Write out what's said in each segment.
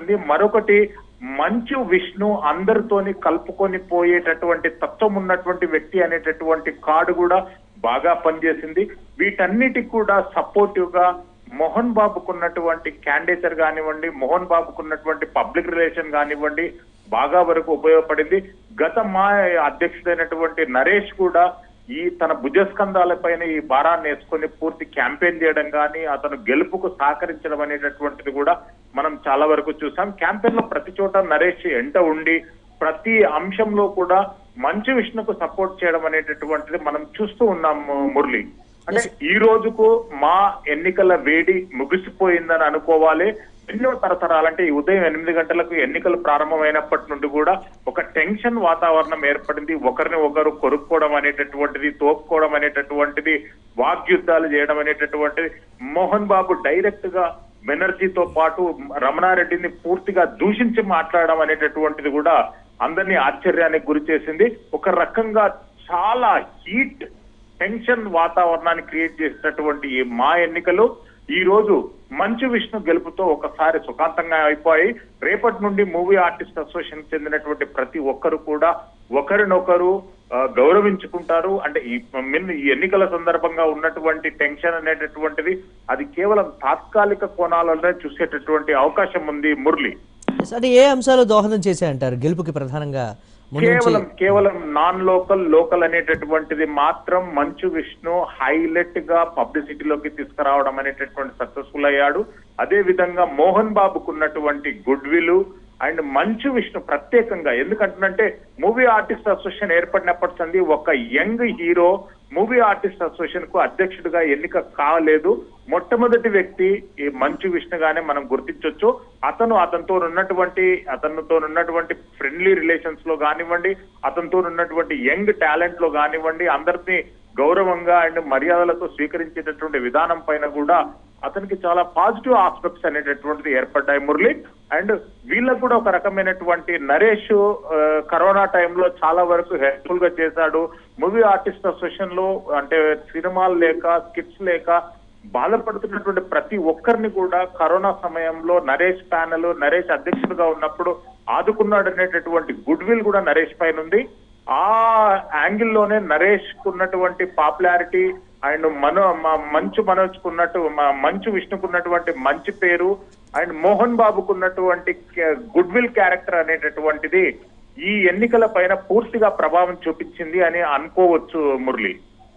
పనిచేస్తుంది మరొకటి మంచు విష్ణు అందరితోని కలుపుకొని పోయేటటువంటి తత్వం ఉన్నటువంటి వ్యక్తి అనేటటువంటి కార్డు కూడా బాగా పనిచేసింది వీటన్నిటికి కూడా సపోర్టివ్ గా మోహన్ బాబుకు ఉన్నటువంటి క్యాండిడేచర్ కానివ్వండి మోహన్ బాబుకు ఉన్నటువంటి పబ్లిక్ రిలేషన్ కానివ్వండి బాగా వరకు ఉపయోగపడింది గత మా అధ్యక్షుడైనటువంటి నరేష్ కూడా ఈ తన భుజస్కంధాలపైన ఈ భారాన్ని వేసుకొని పూర్తి క్యాంపెయిన్ చేయడం కానీ అతను గెలుపుకు సహకరించడం అనేటటువంటిది కూడా మనం చాలా వరకు చూసాం క్యాంపెయిన్ లో ప్రతి చోట నరేష్ ఎంట ఉండి ప్రతి అంశంలో కూడా మంచు విష్ణుకు సపోర్ట్ చేయడం అనేటటువంటిది మనం చూస్తూ ఉన్నాం మురళి అంటే ఈ రోజుకు మా ఎన్నికల వేడి ముగిసిపోయిందని అనుకోవాలి ఎన్నో తరతరాలంటే ఈ ఉదయం ఎనిమిది గంటలకు ఎన్నికలు ప్రారంభమైనప్పటి నుండి కూడా ఒక టెన్షన్ వాతావరణం ఏర్పడింది ఒకరిని ఒకరు కొరుక్కోవడం అనేటటువంటిది తోపుకోవడం అనేటటువంటిది వాగ్యుద్ధాలు చేయడం అనేటటువంటిది మోహన్ బాబు డైరెక్ట్ గా బెనర్జీతో పాటు రమణారెడ్డిని పూర్తిగా దూషించి మాట్లాడడం అనేటటువంటిది కూడా అందరినీ ఆశ్చర్యానికి గురి చేసింది ఒక రకంగా చాలా హీట్ టెన్షన్ వాతావరణాన్ని క్రియేట్ చేసినటువంటి ఈ మా ఎన్నికలు ఈ రోజు మంచు విష్ణు గెలుపుతో ఒకసారి సుఖాంతంగా అయిపోయి రేపటి నుండి మూవీ ఆర్టిస్ట్ అసోసియేషన్ చెందినటువంటి ప్రతి ఒక్కరు కూడా ఒకరినొకరు ఆ, గౌరవించుకుంటారు అంటే ఈ మిన్ ఈ ఎన్నికల సందర్భంగా ఉన్నటువంటి టెన్షన్ అనేటటువంటిది అది కేవలం తాత్కాలిక కోణాలలోనే చూసేటటువంటి అవకాశం ఉంది మురళి Yes, అంటే ఏ అంశాలు దోహదం చేశాయంటారు గెలుపుకి ప్రధానంగా ముందు నుంచి కేవలం కేవలం నాన్ లోకల్ లోకల్ అనేటటువంటిది మాత్రం మంచు విష్ణు హైలైట్ గా పబ్లిసిటీలోకి తీసుకురావడం అనేటటువంటి సక్సెస్ఫుల్ అయ్యాడు అదే విధంగా మోహన్ బాబుకు ఉన్నటువంటి గుడ్ విల్ అండ్ మంచు విష్ణు ప్రత్యేకంగా ఎందుకంటే మూవీ ఆర్టిస్ట్ అసోసియేషన్ ఏర్పడినప్పటి సంది ఒక young hero movie artist association కు అధ్యక్షుడిగా ఎన్నిక కాలేదు మొట్టమొదటి వ్యక్తి ఈ మంచు విష్ణుగానే మనం గుర్తించవచ్చు అతను అతనితో ఉన్నటువంటి అతనితో ఉన్నటువంటి ఫ్రెండ్లీ రిలేషన్స్ లో కానివ్వండి అతనితో ఉన్నటువంటి యంగ్ టాలెంట్ లో కానివ్వండి అందరినీ గౌరవంగా అండ్ మర్యాదలతో స్వీకరించేటటువంటి విధానం పైన కూడా అతనికి చాలా పాజిటివ్ ఆస్పెక్ట్స్ అనేటటువంటిది ఏర్పడ్డాయి మురళి అండ్ వీళ్ళకు కూడా ఒక రకమైనటువంటి నరేష్ ఆ, కరోనా టైంలో చాలా వరకు హెల్ప్ఫుల్ గా చేశాడు మూవీ ఆర్టిస్ట్ అసోసియేషన్ లో అంటే సినిమాలు లేక స్కిట్స్ లేక బాధపడుతున్నటువంటి ప్రతి ఒక్కరిని కూడా కరోనా సమయంలో నరేష్ ప్యానల్ నరేష్ అధ్యక్షుడిగా ఉన్నప్పుడు ఆదుకున్నాడు అనేటటువంటి గుడ్ విల్ కూడా నరేష్ పైన ఉంది ఆ యాంగిల్ లోనే నరేష్ కున్నటువంటి పాపులారిటీ అండ్ మనో మ- మంచు మనోజ్ కున్నట్టు మ- మంచు విష్ణుకున్నటువంటి మంచి పేరు అండ్ మోహన్ బాబుకు ఉన్నటువంటి గుడ్ విల్ క్యారెక్టర్ అనేటటువంటిది ఈ ఎన్నికల పైన పూర్తిగా ప్రభావం చూపించింది అని అనుకోవచ్చు మురళి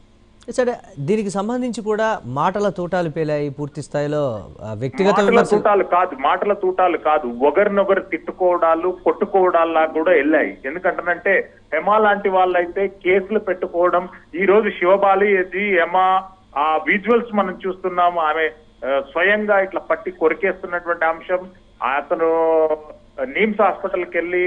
సరే దీనికి సంబంధించి కూడా మాటల తూటాలు పేలాయి పూర్తి స్థాయిలో ఆ, వ్యక్తిగత మాటల విమర్శలు తూటాలు కాదు మాటల తూటాలు కాదు ఒకరినొకరు తిట్టుకోవడాలు కొట్టుకోవడాల్లా కూడా వెళ్ళాయి ఎందుకంటే హెమా లాంటి వాళ్ళైతే కేసులు పెట్టుకోవడం ఈ రోజు శివబాలి ఇది హెమా ఆ విజువల్స్ మనం చూస్తున్నాము ఆమె ఆ, స్వయంగా ఇట్లా పట్టి కొరికేస్తున్నటువంటి అంశం అతను నీమ్స్ హాస్పిటల్కి వెళ్ళి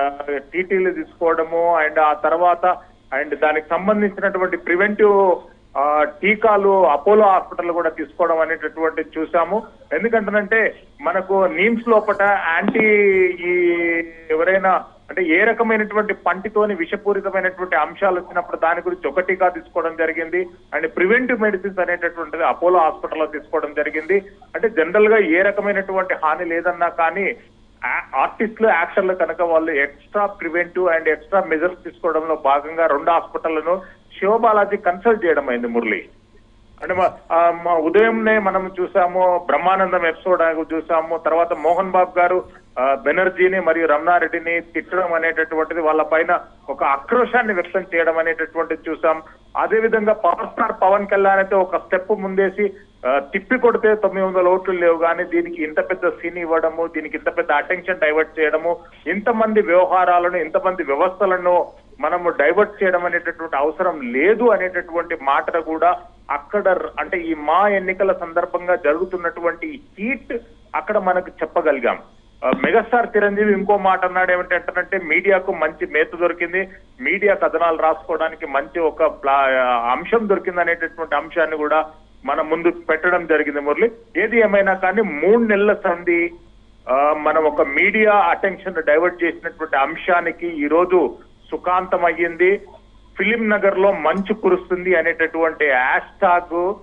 టీటీలు తీసుకోవడము అండ్ ఆ తర్వాత అండ్ దానికి సంబంధించినటువంటి ప్రివెంటివ్ ఆ, టీకాలు అపోలో హాస్పిటల్ కూడా తీసుకోవడం అనేటటువంటి చూసాము ఎందుకంటేనంటే మనకు నీమ్స్ లోపల యాంటీ ఈ ఎవరైనా అంటే ఏ రకమైనటువంటి పంటితోని విషపూరితమైనటువంటి అంశాలు వచ్చినప్పుడు దాని గురించి ఒక టీకా తీసుకోవడం జరిగింది అండ్ ప్రివెంటివ్ మెడిసిన్స్ అనేటటువంటిది అపోలో హాస్పిటల్లో తీసుకోవడం జరిగింది అంటే జనరల్ గా ఏ రకమైనటువంటి హాని లేదన్నా కానీ ఆ- ఆర్టిస్టులు యాక్టర్లు కనుక వాళ్ళు extra preventive and extra measures తీసుకోవడంలో భాగంగా రెండు హాస్పిటళ్లను శివబాలాజీ కన్సల్ట్ చేయడం అయింది మురళి అంటే మా- ఆ, మా ఉదయంనే మనం చూసాము బ్రహ్మానందం ఎపిసోడ్ చూసాము తర్వాత మోహన్ బాబు గారు ఆ, బెనర్జీని మరియు రమణారెడ్డిని తిట్టడం అనేటటువంటిది వాళ్ళ పైన ఒక ఆక్రోశాన్ని వ్యక్తం చేయడం అనేటటువంటిది చూసాం అదే విధంగా పవర్ స్టార్ పవన్ కళ్యాణ్ అయితే ఒక స్టెప్ ముందేసి ఆ, తిప్పి కొడితే తొమ్మిది వందల ఓట్లు లేవు కానీ దీనికి ఇంత పెద్ద సీన్ ఇవ్వడము దీనికి ఇంత పెద్ద అటెన్షన్ డైవర్ట్ చేయడము ఇంతమంది వ్యవహారాలను ఇంతమంది వ్యవస్థలను మనము డైవర్ట్ చేయడం అనేటటువంటి అవసరం లేదు అనేటటువంటి మాటను కూడా అక్కడ ర- అంటే ఈ మా ఎన్నికల సందర్భంగా జరుగుతున్నటువంటి హీట్ అక్కడ మనకు చెప్పగలిగాం ఆ, మెగాస్టార్ చిరంజీవి ఇంకో మాట అన్నాడు ఏమిటంటే మీడియాకు మంచి మేత దొరికింది మీడియా కథనాలు రాసుకోవడానికి మంచి ఒక ప్లా- అంశం దొరికింది అనేటటువంటి అంశాన్ని కూడా మన ముందు పెట్టడం జరిగింది మురళి ఏది ఏమైనా కానీ మూడు నెలల సంధి ఆ, మనం ఒక మీడియా అటెన్షన్ డైవర్ట్ చేసినటువంటి అంశానికి ఈ రోజు సుఖాంతం అయ్యింది ఫిలిం నగర్ లో మంచు కురుస్తుంది అనేటటువంటి హ్యాష్ టాగ్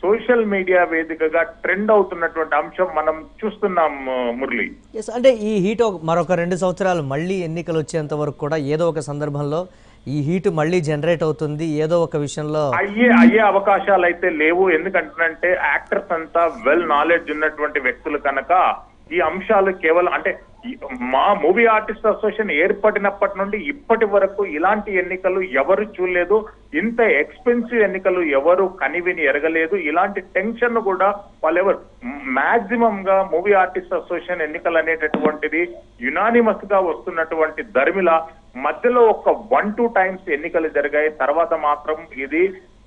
సోషల్ మీడియా వేదికగా ట్రెండ్ అవుతున్నటువంటి అంశం మనం చూస్తున్నాం ఆ, మురళి ఎస్ అంటే ఈ హీట్ ఒక- మరొక రెండు సంవత్సరాలు మళ్ళీ ఎన్నికలు వచ్చేంత వరకు కూడా ఏదో ఒక సందర్భంలో ఈ హీట్ మళ్ళీ జనరేట్ అవుతుంది ఏదో ఒక విషయంలో అయ్యే అయ్యే అవకాశాలు అయితే లేవు ఎందుకంటే యాక్టర్స్ అంతా వెల్ నాలెడ్జ్ ఉన్నటువంటి వ్యక్తులు కనుక ఈ అంశాలు కేవలం అంటే ఈ- మా మూవీ ఆర్టిస్ట్ అసోసియేషన్ ఏర్పడినప్పటి నుండి ఇప్పటి వరకు ఇలాంటి ఎన్నికలు ఎవరు చూడలేదు ఇంత ఎక్స్పెన్సివ్ ఎన్నికలు ఎవరు కనివిని ఎరగలేదు ఇలాంటి టెన్షన్ కూడా వాళ్ళెవరు మాక్సిమం గా మూవీ ఆర్టిస్ట్ అసోసియేషన్ ఎన్నికలు అనేటటువంటిది యునానిమస్ గా వస్తున్నటువంటి ధర్మిల మధ్యలో ఒక వన్ టూ టైమ్స్ ఎన్నికలు జరిగాయి తర్వాత మాత్రం ఇది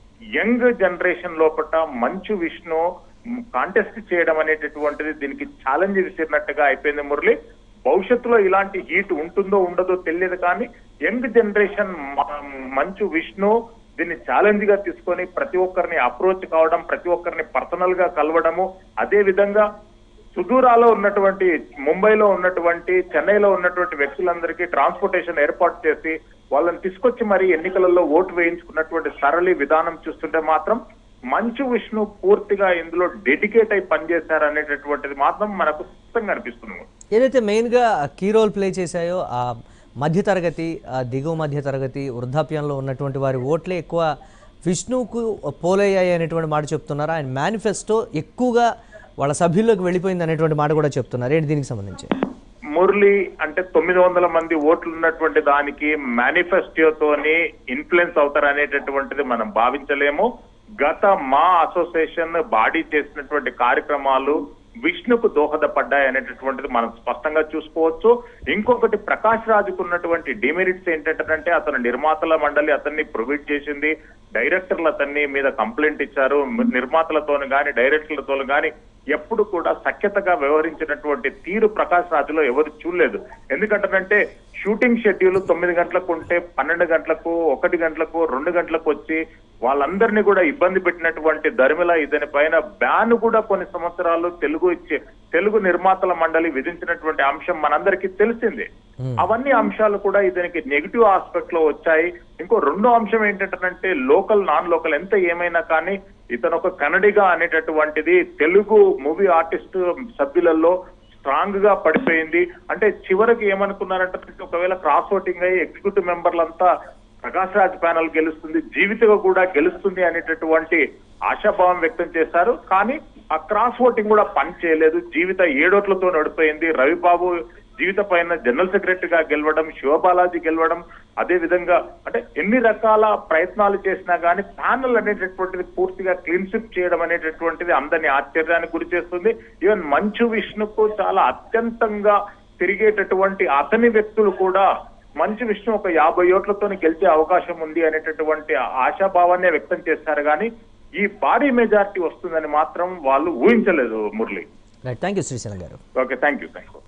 యంగ్ జనరేషన్ లోపల మంచు విష్ణు కాంటెస్ట్ చేయడం అనేటటువంటిది దీనికి ఛాలెంజ్ విసిరినట్టుగా అయిపోయింది మురళి భవిష్యత్తులో ఇలాంటి హీట్ ఉంటుందో ఉండదో తెలియదు కానీ యంగ్ జనరేషన్ మ- మంచు విష్ణు దీన్ని ఛాలెంజ్ గా తీసుకొని ప్రతి ఒక్కరిని అప్రోచ్ కావడం ప్రతి ఒక్కరిని పర్సనల్ గా కలవడము అదే విధంగా సుదూరాలో ఉన్నటువంటి ముంబైలో ఉన్నటువంటి చెన్నైలో ఉన్నటువంటి వ్యక్తులందరికీ ట్రాన్స్పోర్టేషన్ ఏర్పాటు చేసి వాళ్ళని తీసుకొచ్చి మరి ఎన్నికలలో ఓటు వేయించుకున్నటువంటి సరళి విధానం చూస్తుంటే మాత్రం మంచు విష్ణు పూర్తిగా ఇందులో డెడికేట్ అయి పనిచేశారు అనేటటువంటిది మాత్రం మనకు స్పష్టంగా అనిపిస్తుంది ఏదైతే మెయిన్గా కీ రోల్ ప్లే చేశాయో ఆ మధ్యతరగతి ఆ దిగువ మధ్య తరగతి వృద్ధాప్యంలో ఉన్నటువంటి వారి ఓట్లే ఎక్కువ విష్ణువుకు పోలయ్యాయి అనేటువంటి మాట చెప్తున్నారు ఆయన మేనిఫెస్టో ఎక్కువగా వాళ్ళ సభ్యుల్లోకి వెళ్ళిపోయింది అనేటువంటి మాట కూడా చెప్తున్నారు ఏంటి దీనికి సంబంధించి మురళి అంటే తొమ్మిది వందల మంది ఓట్లు ఉన్నటువంటి దానికి మేనిఫెస్టోతోని ఇన్ఫ్లుయెన్స్ అవుతారు అనేటటువంటిది మనం భావించలేము గత మా అసోసియేషన్ బాడీ చేసినటువంటి కార్యక్రమాలు విష్ణుకు దోహదపడ్డాయి అనేటటువంటిది మనం స్పష్టంగా చూసుకోవచ్చు ఇంకొకటి ప్రకాష్ రాజుకు ఉన్నటువంటి డిమెరిట్స్ ఏంటంటే అతను నిర్మాతల మండలి అతన్ని ప్రొవైడ్ చేసింది డైరెక్టర్లు అతన్ని మీద కంప్లైంట్ ఇచ్చారు నిర్మాతలతోను గాని డైరెక్టర్లతోను గాని ఎప్పుడు కూడా సఖ్యతగా వ్యవహరించినటువంటి తీరు ప్రకాష్ రాజులో ఎవరు చూడలేదు ఎందుకంటే షూటింగ్ షెడ్యూల్ తొమ్మిది గంటలకు ఉంటే పన్నెండు గంటలకు ఒకటి గంటలకు రెండు గంటలకు వచ్చి వాళ్ళందరినీ కూడా ఇబ్బంది పెట్టినటువంటి ధర్మిల ఇతని పైన బ్యాన్ కూడా కొన్ని సంవత్సరాలు తెలుగు ఇచ్చే తెలుగు నిర్మాతల మండలి విధించినటువంటి అంశం మనందరికీ తెలిసిందే అవన్నీ అంశాలు కూడా ఇతనికి నెగిటివ్ ఆస్పెక్ట్ లో వచ్చాయి ఇంకో రెండో అంశం ఏంటంటే లోకల్ నాన్ లోకల్ ఎంత ఏమైనా కానీ ఇతను ఒక కన్నడిగా అనేటటువంటిది తెలుగు మూవీ ఆర్టిస్ట్ సభ్యులలో స్ట్రాంగ్ గా పడిపోయింది అంటే చివరికి ఏమనుకున్నారంటే ఒకవేళ క్రాస్ ఓటింగ్ అయ్యి ఎగ్జిక్యూటివ్ మెంబర్లంతా ప్రకాష్ రాజ్ ప్యానల్ గెలుస్తుంది జీవితగా కూడా గెలుస్తుంది అనేటటువంటి ఆశాభావం వ్యక్తం చేశారు కానీ ఆ క్రాస్ ఓటింగ్ కూడా పని చేయలేదు జీవిత ఏడోట్లతో నడిపోయింది రవిబాబు జీవిత పైన జనరల్ సెక్రటరీగా గెలవడం శివబాలాజీ గెలవడం అదే విధంగా అంటే ఎన్ని రకాల ప్రయత్నాలు చేసినా గానీ ప్యానల్ అనేటటువంటిది పూర్తిగా క్లీన్ స్విప్ చేయడం అనేటటువంటిది అందరినీ ఆశ్చర్యానికి గురి చేస్తుంది ఈవెన్ మంచు విష్ణుకు చాలా అత్యంతంగా తిరిగేటటువంటి అతని వ్యక్తులు కూడా మంచు విష్ణు ఒక యాభై ఓట్లతో గెలిచే అవకాశం ఉంది అనేటటువంటి ఆశాభావాన్ని వ్యక్తం చేశారు కానీ ఈ భారీ మెజారిటీ వస్తుందని మాత్రం వాళ్ళు ఊహించలేదు Murali right thank you Srisaila గారు okay thank you thank you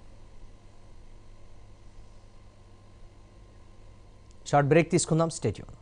short break తీసుకుందాం స్టేట్యూన్